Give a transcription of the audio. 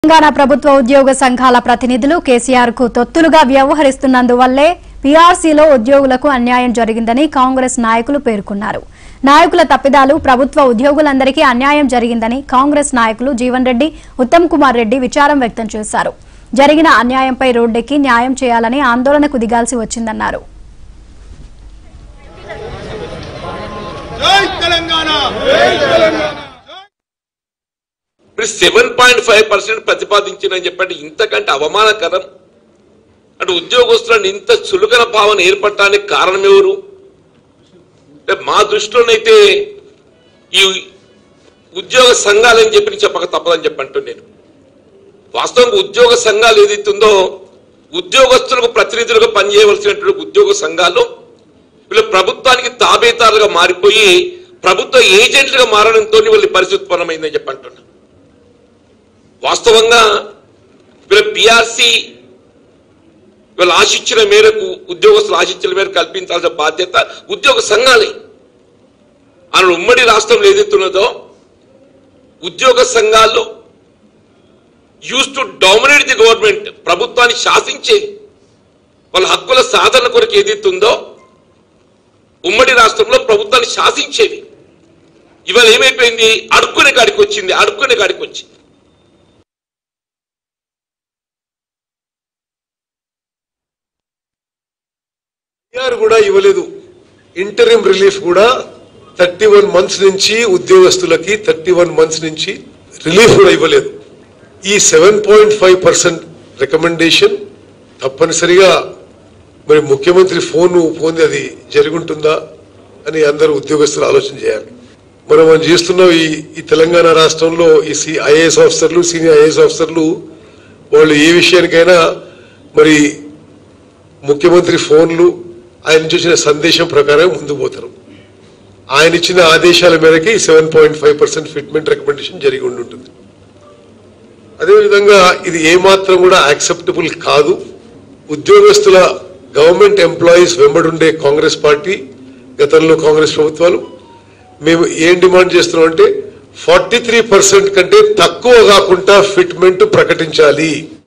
తెలంగాణ ప్రభుత్వ ఉద్యోగ సంఘాల ప్రతినిధులు కేసీఆర్ కు తొత్తులుగా వ్యవహరిస్తున్నందువల్లే పీఆర్సీలో ఉద్యోగులకు అన్యాయం జరిగిందని కాంగ్రెస్ నాయకులు పేర్కొన్నారు నాయకుల తప్పిదాలు ప్రభుత్వ ఉద్యోగులందరికీ అన్యాయం జరిగిందని కాంగ్రెస్ నాయకులు జీవన్ రెడ్డి ఉత్తమ్ కుమార్ రెడ్డి విచారం వ్యక్తం చేశారు జరిగిన అన్యాయంపై రోడ్డెక్కి న్యాయం చేయాలని ఆందోళనకు దిగాల్సి వచ్చిందన్నారు జై తెలంగాణ ఇప్పుడు సెవెన్ పాయింట్ ఫైవ్ పర్సెంట్ ప్రతిపాదించిందని చెప్పండి ఇంతకంటే అవమానకరం అంటే ఉద్యోగస్తులను ఇంత చులకన భావన ఏర్పడటానికి కారణం ఎవరు అంటే మా దృష్టిలోనైతే ఈ ఉద్యోగ సంఘాలని చెప్పి నేను చెప్పక తప్పదని చెప్పంటూ నేను వాస్తవంగా ఉద్యోగ సంఘాలు ఏదైతుందో ఉద్యోగస్తులకు ప్రతినిధులుగా పనిచేయవలసినటువంటి ఉద్యోగ సంఘాలు వీళ్ళు ప్రభుత్వానికి తాబేతారులుగా మారిపోయి ప్రభుత్వ ఏజెంట్లుగా మారడంతో వీళ్ళ పరిస్థితి ఉత్పన్నమైందని చెప్పి అంటున్నా వాస్తవంగా వీళ్ళ పిఆర్సి వీళ్ళు ఆశించిన మేరకు ఉద్యోగస్తులు ఆశించిన మేరకు కల్పించాల్సిన బాధ్యత ఉద్యోగ సంఘాలే ఆయన ఉమ్మడి రాష్ట్రంలో ఏదైతున్నదో ఉద్యోగ సంఘాలు use to dominate the government ప్రభుత్వాన్ని శాసించే వాళ్ళ హక్కుల సాధన కొరకు ఏదైతుందో ఉమ్మడి రాష్ట్రంలో ప్రభుత్వాన్ని శాసించేవి ఇవాళ ఏమైపోయింది అడుక్కునే కాడికి వచ్చింది అడుక్కునే కాడికి వచ్చింది ఐఆర్ కూడా ఇవ్వలేదు ఇంటరిమ్ రిలీఫ్ కూడా థర్టీ వన్ మంత్స్ నుంచి ఉద్యోగస్తులకి థర్టీ వన్ మంత్స్ నుంచి రిలీఫ్ కూడా ఇవ్వలేదు ఈ seven point five percent recommendation తప్పనిసరిగా మరి ముఖ్యమంత్రి ఫోన్ పొంది అది జరుగుంటుందా అని అందరూ ఉద్యోగస్తులు ఆలోచన చేయాలి మనం మనం చేస్తున్న ఈ ఈ తెలంగాణ రాష్ట్రంలో ఈ సి ఐఏఎస్ ఆఫీసర్లు సీనియర్ ఐఏఎస్ ఆఫీసర్లు వాళ్ళు ఏ విషయానికైనా మరి ముఖ్యమంత్రి ఫోన్లు ఆయన నుంచి వచ్చిన సందేశం ప్రకారం ముందుకు పోతారు ఆయన ఇచ్చిన ఆదేశాల మేరకి seven point five percent fitment recommendation జరిగి ఉండుంటుంది అదేవిధంగా ఇది ఏమాత్రం కూడా యాక్సెప్టబుల్ కాదు ఉద్యోగస్తుల గవర్నమెంట్ ఎంప్లాయీస్ వెంబడుండే కాంగ్రెస్ పార్టీ గతంలో కాంగ్రెస్ ప్రభుత్వాలు మేము ఏం డిమాండ్ చేస్తున్నాం అంటే ఫార్టీ త్రీ పర్సెంట్ కంటే తక్కువ కాకుండా ఫిట్మెంట్ ప్రకటించాలి